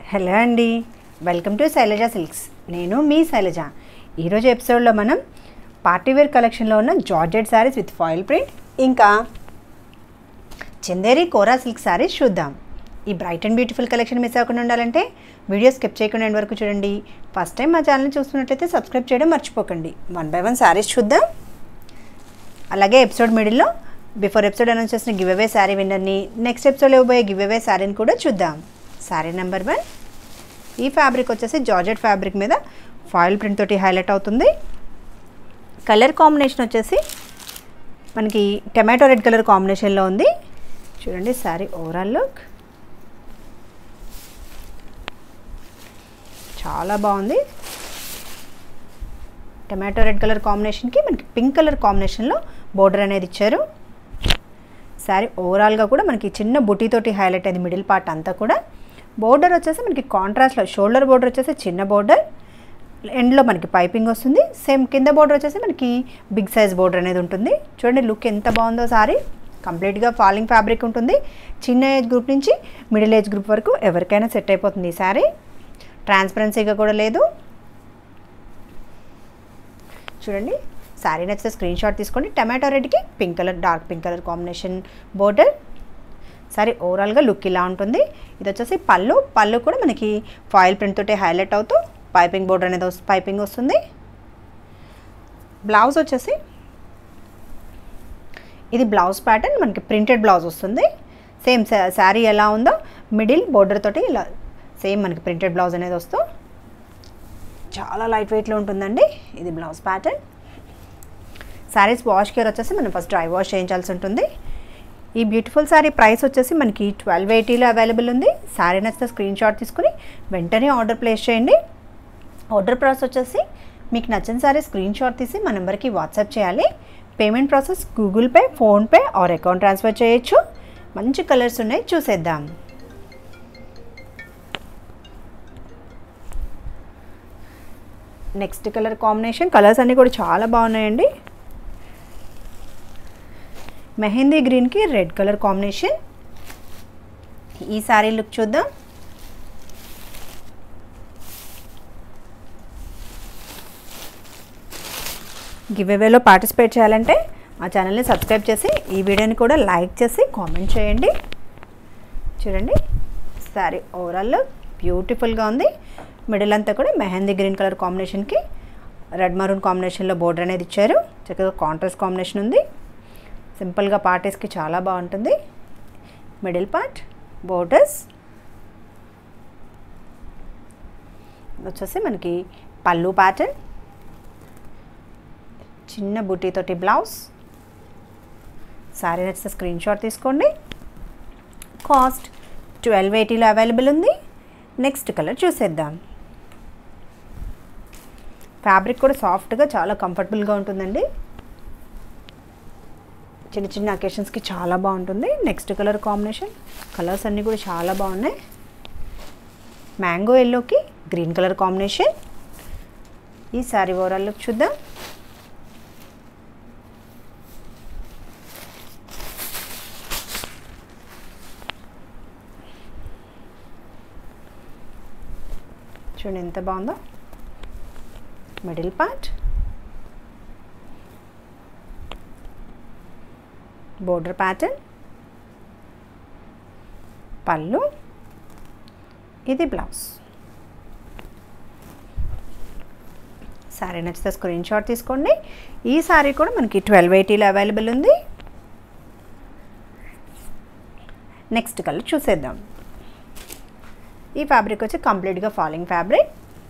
hello అండి welcome to Shailaja silks నేను మీ శైలజ ఈరోజు ఎపిసోడ్లో మనం పార్టీవేర్ కలెక్షన్లో ఉన్న georgette saris with foil print ఇంకా చందేరి కోరా సిల్క్ శారీస్ చూద్దాం ఈ bright and beautiful collection miss అవ్వకుండా ఉండాలంటే వీడియో స్కిప్ చేయకుండా ఎండ్ వరకు చూడండి ఫస్ట్ టైం మా ఛానల్ని చూస్తున్నట్లయితే సబ్స్క్రైబ్ చేయడం మర్చిపోకండి వన్ బై వన్ శారీస్ చూద్దాం అలాగే ఎపిసోడ్ మిడిల్లో బిఫోర్ ఎపిసోడ్ అనౌన్స్ చేసిన గివ్ అవే శారీ విన్నర్ని నెక్స్ట్ ఎపిసోడ్లో ఇవ్వబోయే గివ్ అవే శారీని కూడా చూద్దాం శారీ నెంబర్ వన్ ఈ ఫ్యాబ్రిక్ వచ్చేసి జార్జెట్ ఫ్యాబ్రిక్ మీద ఫాయిల్ ప్రింట్ తోటి హైలైట్ అవుతుంది కలర్ కాంబినేషన్ వచ్చేసి మనకి టమాటో రెడ్ కలర్ కాంబినేషన్లో ఉంది చూడండి శారీ ఓవరాల్ లుక్ చాలా బాగుంది టమాటో రెడ్ కలర్ కాంబినేషన్కి మనకి పింక్ కలర్ కాంబినేషన్లో బోర్డర్ అనేది ఇచ్చారు శారీ ఓవరాల్గా కూడా మనకి చిన్న బుటీతోటి హైలైట్ అయింది మిడిల్ పార్ట్ అంతా కూడా బోర్డర్ వచ్చేసి మనకి కాంట్రాస్ట్లో షోల్డర్ బోర్డర్ వచ్చేసి చిన్న బోర్డర్ ఎండ్లో మనకి పైపింగ్ వస్తుంది సేమ్ కింద బోర్డర్ వచ్చేసి మనకి బిగ్ సైజ్ బోర్డర్ అనేది ఉంటుంది చూడండి లుక్ ఎంత బాగుందో సారీ కంప్లీట్గా ఫాలింగ్ ఫ్యాబ్రిక్ ఉంటుంది చిన్న ఏజ్ గ్రూప్ నుంచి మిడిల్ ఏజ్ గ్రూప్ వరకు ఎవరికైనా సెట్ అయిపోతుంది ఈ శారీ ట్రాన్స్పరెన్సీగా కూడా లేదు చూడండి శారీ నచ్చితే స్క్రీన్ షాట్ తీసుకోండి టమాటో రెడ్కి pink colour dark pink colour combination border sari ఓవరాల్గా లుక్ ఇలా ఉంటుంది ఇది వచ్చేసి పళ్ళు పళ్ళు కూడా మనకి ఫాయిల్ ప్రింట్ తోటి హైలైట్ అవుతూ పైపింగ్ బోర్డర్ అనేది వస్తు- పైపింగ్ వస్తుంది బ్లౌజ్ వచ్చేసి ఇది బ్లౌజ్ ప్యాటర్న్ మనకి ప్రింటెడ్ బ్లౌజ్ వస్తుంది సేమ్ శారీ ఎలా ఉందో మిడిల్ బోర్డర్ తోటి ఇలా సేమ్ మనకి ప్రింటెడ్ బ్లౌజ్ అనేది వస్తూ చాలా లైట్ వెయిట్లో ఉంటుందండి ఇది blouse pattern saris wash care వచ్చేసి మనం ఫస్ట్ డ్రై వాష్ చేయించాల్సి ఉంటుంది ఈ బ్యూటిఫుల్ శారీ ప్రైస్ వచ్చేసి మనకి ట్వెల్వ్ ఎయిటీలో అవైలబుల్ ఉంది శారీ నచ్చితే స్క్రీన్ షాట్ తీసుకుని వెంటనే ఆర్డర్ ప్లేస్ చేయండి ఆర్డర్ ప్రాసెస్ వచ్చేసి మీకు నచ్చిన సారీ స్క్రీన్ షాట్ తీసి మా నెంబర్కి వాట్సాప్ చేయాలి payment process Google Pay PhonePe or account transfer చేయొచ్చు మంచి కలర్స్ ఉన్నాయి చూసేద్దాం నెక్స్ట్ కలర్ కాంబినేషన్ కలర్స్ అన్నీ కూడా చాలా బాగున్నాయండి మెహందీ గ్రీన్కి రెడ్ కలర్ కాంబినేషన్ ఈ సారీ లుక్ చూద్దాం గివ్ అవేలో పార్టిసిపేట్ చేయాలంటే మా ఛానల్ని సబ్స్క్రైబ్ చేసి ఈ వీడియోని కూడా లైక్ చేసి కామెంట్ చేయండి చూడండి సారీ ఓవరాల్ బ్యూటిఫుల్గా ఉంది మిడిల్ అంతా కూడా మెహందీ గ్రీన్ కలర్ కాంబినేషన్కి రెడ్ మరూన్ కాంబినేషన్లో బోర్డర్ అనేది ఇచ్చారు చక్కగా కాంట్రాస్ట్ కాంబినేషన్ ఉంది సింపుల్గా పార్టీస్కి చాలా బాగుంటుంది మిడిల్ పార్ట్ బోర్డర్స్ వచ్చేసి మనకి పళ్ళు ప్యాటర్న్ చిన్న బుటీతోటి బ్లౌజ్ శారీ నచ్చితే స్క్రీన్ షాట్ తీసుకోండి కాస్ట్ ట్వెల్వ్ ఎయిటీలో అవైలబుల్ ఉంది నెక్స్ట్ కలర్ చూసేద్దాం ఫ్యాబ్రిక్ కూడా సాఫ్ట్గా చాలా కంఫర్టబుల్గా ఉంటుందండి చిన్న చిన్న అకేషన్స్కి చాలా బాగుంటుంది నెక్స్ట్ కలర్ కాంబినేషన్ కలర్స్ అన్నీ కూడా చాలా బాగున్నాయి మ్యాంగో ఎల్లోకి గ్రీన్ కలర్ కాంబినేషన్ ఈ శారీ ఓవరాల్ లుక్ చూద్దాం చూడండి ఎంత బాగుందో మిడిల్ పార్ట్ బోర్డర్ ప్యాటర్న్ పళ్ళు ఇది బ్లౌజ్ శారీ నచ్చితే స్క్రీన్ షాట్ తీసుకోండి ఈ శారీ కూడా మనకి ట్వెల్వ్ ఎయిటీలో అవైలబుల్ ఉంది నెక్స్ట్ కలర్ చూసేద్దాం ఈ ఫ్యాబ్రిక్ వచ్చి కంప్లీట్గా falling fabric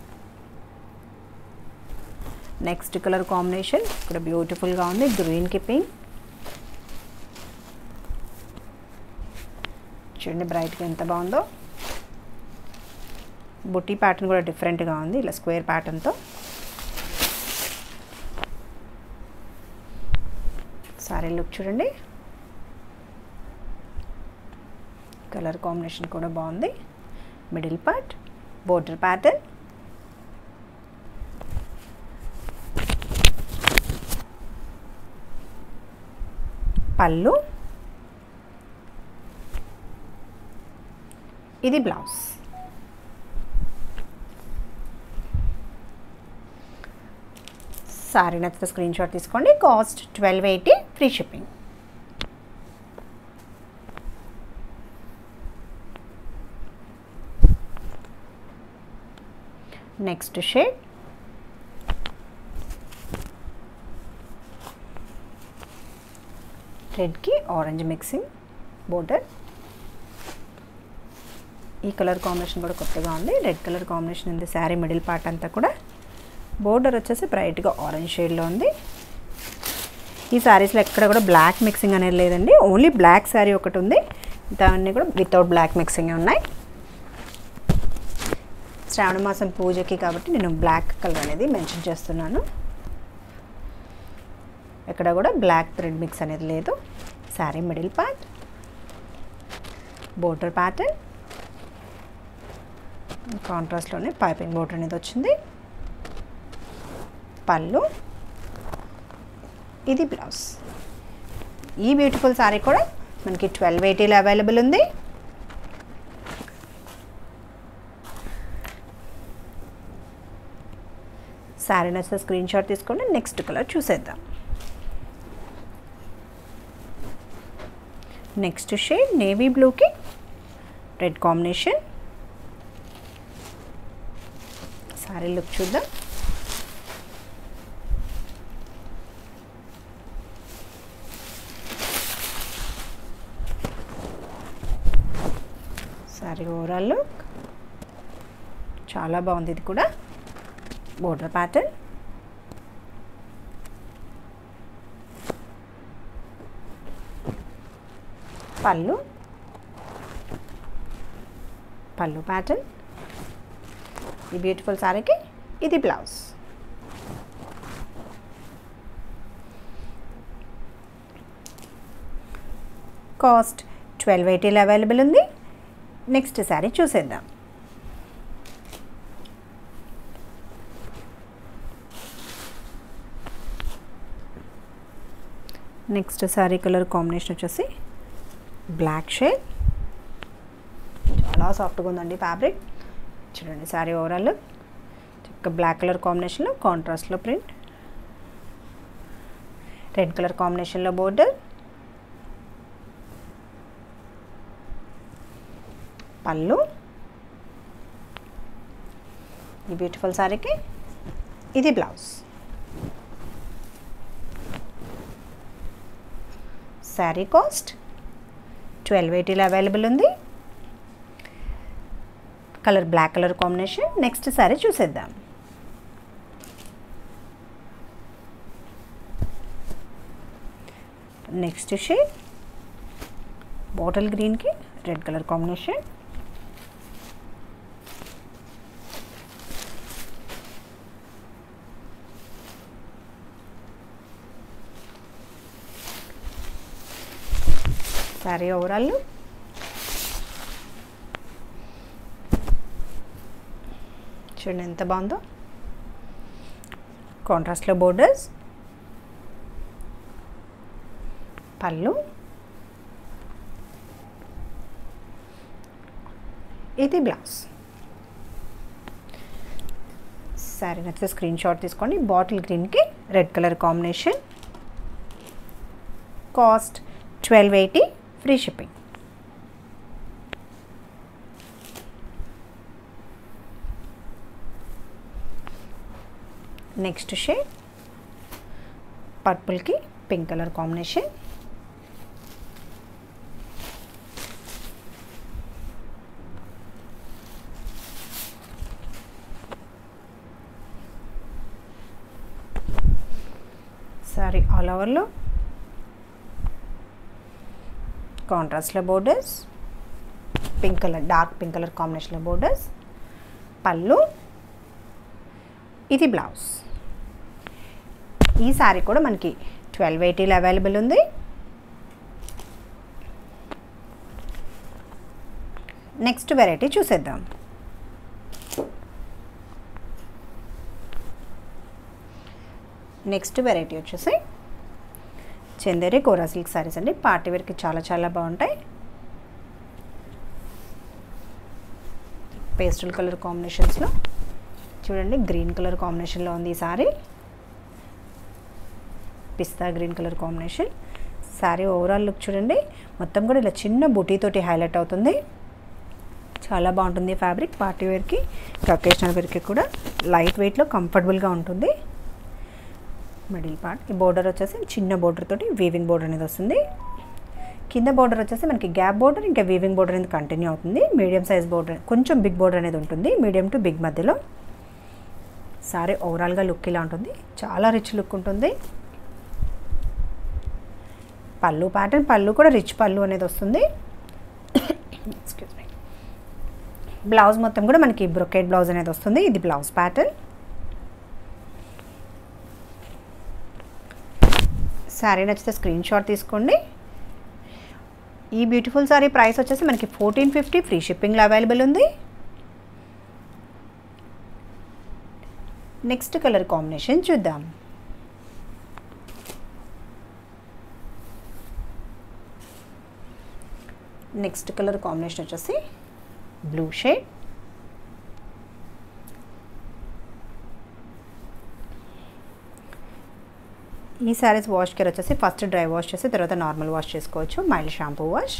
next colour combination ఇక్కడ బ్యూటిఫుల్గా ఉంది గ్రీన్కి పింక్ చూడండి బ్రైట్గా ఎంత బాగుందో బుట్టి ప్యాటర్న్ కూడా డిఫరెంట్గా ఉంది ఇలా స్క్వేర్ ప్యాటర్న్తో సారీ లుక్ చూడండి కలర్ కాంబినేషన్ కూడా బాగుంది మిడిల్ పార్ట్ బోర్డర్ ప్యాటర్న్ పళ్ళు ఇది బ్లౌజ్ సారీ నచ్చితే స్క్రీన్ షాట్ తీసుకోండి cost twelve eighty free shipping next shade రెడ్కి ఆరెంజ్ మిక్సింగ్ బోర్డర్ ఈ కలర్ కాంబినేషన్ కూడా కొత్తగా ఉంది రెడ్ కలర్ కాంబినేషన్ ఉంది శారీ మిడిల్ పార్ట్ అంతా కూడా బోర్డర్ వచ్చేసి బ్రైట్గా ఆరెంజ్ షేడ్లో ఉంది ఈ శారీస్లో ఎక్కడ కూడా బ్లాక్ మిక్సింగ్ అనేది లేదండి ఓన్లీ బ్లాక్ శారీ ఒకటి ఉంది దాన్ని కూడా వితౌట్ బ్లాక్ మిక్సింగ్ ఉన్నాయి శ్రావణ మాసం పూజకి కాబట్టి నేను బ్లాక్ కలర్ అనేది మెన్షన్ చేస్తున్నాను ఎక్కడ కూడా బ్లాక్ థ్రెడ్ మిక్స్ అనేది లేదు sari middle part border pattern కాంట్రాస్ట్లోనే పైపింగ్ బోర్డర్ అనేది వచ్చింది పళ్ళు ఇది బ్లౌజ్ ఈ బ్యూటిఫుల్ శారీ కూడా మనకి ట్వెల్వ్ ఎయిటీలో అవైలబుల్ ఉంది శారీ నచ్చితే స్క్రీన్ షాట్ తీసుకోండి నెక్స్ట్ కలర్ చూసేద్దాం నెక్స్ట్ షేడ్ నేవీ బ్లూకి రెడ్ కాంబినేషన్ సారీ లుక్ చూద్దాం సారీ ఓవరాల్ లుక్ చాలా బాగుంది ఇది కూడా బోర్డర్ ప్యాటర్న్ పళ్ళు పళ్ళు ప్యాటర్న్ ఈ బ్యూటిఫుల్ శారీకి ఇది బ్లౌజ్ కాస్ట్ ట్వెల్వ్ ఎయిటీలో అవైలబుల్ ఉంది నెక్స్ట్ శారీ చూసేద్దాం నెక్స్ట్ శారీ కలర్ కాంబినేషన్ వచ్చేసి బ్లాక్ షేడ్ చాలా సాఫ్ట్గా ఉందండి ఫ్యాబ్రిక్ చూడండి శారీ ఓవరాల్ చక్కగా బ్లాక్ కలర్ కాంబినేషన్లో కాంట్రాస్ట్లో ప్రింట్ రెడ్ కలర్ కాంబినేషన్లో బోర్డర్ పళ్ళు ఈ బ్యూటిఫుల్ శారీకి ఇది బ్లౌజ్ శారీ కాస్ట్ ట్వెల్వ్ ఎయిటీలో అవైలబుల్ ఉంది colour black colour combination next sari చూసేద్దాం నెక్స్ట్ షేడ్ బాటిల్ గ్రీన్కి red colour combination sari overall చూడండి ఎంత బాగుందో కాంట్రాస్ట్లో బోర్డర్స్ పళ్ళు ఇది బ్లౌజ్ సారీ నచ్చితే స్క్రీన్ షాట్ తీసుకోండి బాటిల్ గ్రీన్కి red colour combination cost twelve eighty free shipping next shade పర్పుల్కి pink colour combination sari all ఓవర్లో కాంట్రాస్ట్లో బోర్డర్స్ pink colour dark pink colour కాంబినేషన్లో బోర్డర్స్ పళ్ళు ఇది బ్లౌజ్ ఈ సారీ కూడా మనకి ట్వెల్వ్ ఎయిటీలో అవైలబుల్ ఉంది నెక్స్ట్ వెరైటీ చూసేద్దాం నెక్స్ట్ వెరైటీ వచ్చేసి చందేరి కోరా సిల్క్ సారీస్ అండి పార్టీ వేర్కి చాలా చాలా బాగుంటాయి పేస్టల్ కలర్ కాంబినేషన్స్లో చూడండి గ్రీన్ కలర్ కాంబినేషన్లో ఉంది ఈ సారీ పిస్తా green colour combination sari overall look చూడండి మొత్తం కూడా ఇలా చిన్న బుటీతోటి హైలైట్ అవుతుంది చాలా బాగుంటుంది ఫ్యాబ్రిక్ పార్టీ వేర్కి అకేషనల్ వేర్కి కూడా లైట్ వెయిట్లో కంఫర్టబుల్గా ఉంటుంది మిడిల్ పార్ట్ ఈ బోర్డర్ వచ్చేసి చిన్న బోర్డర్ తోటి వీవింగ్ బోర్డర్ అనేది వస్తుంది కింద బోర్డర్ వచ్చేసి మనకి గ్యాప్ బోర్డర్ ఇంకా వీవింగ్ బోర్డర్ అనేది కంటిన్యూ అవుతుంది మీడియం సైజ్ బోర్డర్ కొంచెం బిగ్ బోర్డర్ అనేది ఉంటుంది మీడియం టు బిగ్ మధ్యలో సారీ ఓవరాల్గా లుక్ ఇలా ఉంటుంది చాలా రిచ్ లుక్ ఉంటుంది పళ్ళు ప్యాటర్న్ పళ్ళు కూడా రిచ్ పళ్ళు అనేది వస్తుంది ఎక్స్క్యూజ్ మీ బ్లౌజ్ మొత్తం కూడా మనకి బ్రొకెట్ బ్లౌజ్ అనేది వస్తుంది ఇది బ్లౌజ్ ప్యాటర్న్ శారీ నచ్చితే స్క్రీన్ షాట్ తీసుకోండి ఈ బ్యూటిఫుల్ శారీ ప్రైస్ వచ్చేసి మనకి ఫోర్టీన్ ఫిఫ్టీ ఫ్రీ షిప్పింగ్లో అవైలబుల్ ఉంది నెక్స్ట్ కలర్ కాంబినేషన్ చూద్దాం నెక్స్ట్ కలర్ కాంబినేషన్ వచ్చేసి బ్లూ షేడ్ ఈ శారీస్ వాష్ కేర్ వచ్చేసి ఫస్ట్ డ్రై వాష్ చేసి తర్వాత నార్మల్ వాష్ చేసుకోవచ్చు మైల్డ్ షాంపూ వాష్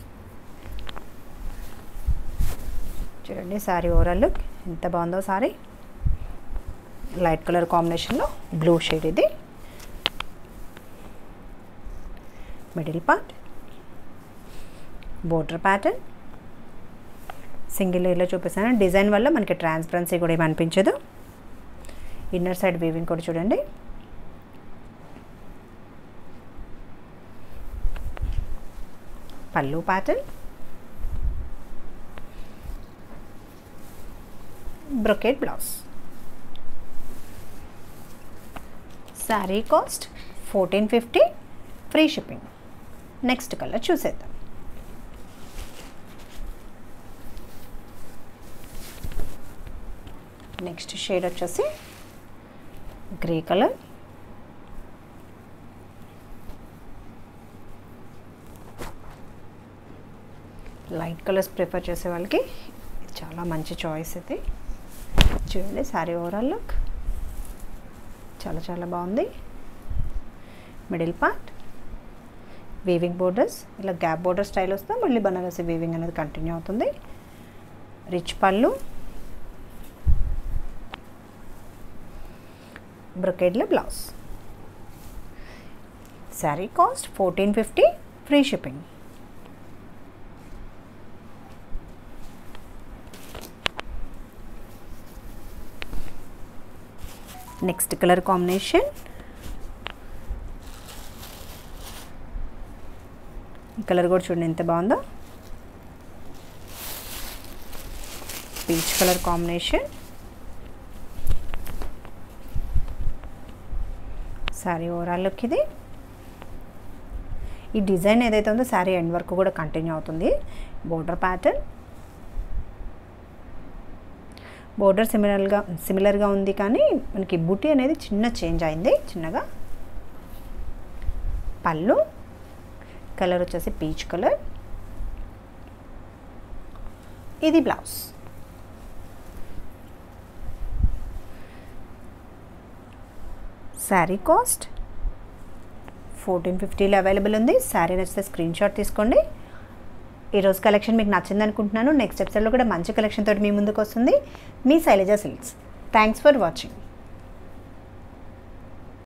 చూడండి శారీ ఓవరాల్ లుక్ ఎంత బాగుందో శారీ లైట్ కలర్ కాంబినేషన్లో బ్లూ షేడ్ ఇది middle part border pattern single లేయర్లో చూపిస్తాను డిజైన్ వల్ల మనకి ట్రాన్స్పరెన్సీ కూడా ఏమి అనిపించదు ఇన్నర్ సైడ్ వీవింగ్ కూడా చూడండి pallu pattern brocade blouse sari cost fourteen fifty free shipping next colour చూసేద్దాం నెక్స్ట్ షేడ్ వచ్చేసి grey colour light colours prefer చేసే వాళ్ళకి ఇది చాలా మంచి చాయిస్ ఇది చూడండి శారీ ఓవరాల్ లుక్ చాలా చాలా బాగుంది మిడిల్ పార్ట్ వీవింగ్ బోర్డర్స్ ఇలా గ్యాప్ బోర్డర్ స్టైల్ వస్తే మళ్ళీ బనారసి వీవింగ్ అనేది కంటిన్యూ అవుతుంది రిచ్ పళ్ళు బ్రొకేడ్లో blouse sari cost fourteen fifty free shipping next colour combination ఈ కలర్ కూడా చూడండి ఎంత బాగుందో peach colour combination sari overall look ఇది ఈ డిజైన్ ఏదైతే ఉందో శారీ ఎండ్ వరకు కూడా కంటిన్యూ అవుతుంది బోర్డర్ ప్యాటర్న్ బోర్డర్ సిమిలర్గా సిమిలర్గా ఉంది కానీ మనకి బుట్టి అనేది చిన్న చేంజ్ అయింది చిన్నగా పళ్ళు కలర్ వచ్చేసి పీచ్ కలర్ ఇది బ్లౌజ్ శారీ కాస్ట్ ఫోర్టీన్ ఫిఫ్టీలో అవైలబుల్ ఉంది శారీ నచ్చితే స్క్రీన్ షాట్ తీసుకోండి ఈరోజు కలెక్షన్ మీకు నచ్చింది అనుకుంటున్నాను నెక్స్ట్ ఎపిసోడ్లో కూడా మంచి కలెక్షన్ తోటి మీ ముందుకు వస్తుంది మీ Shailaja silks thanks for watching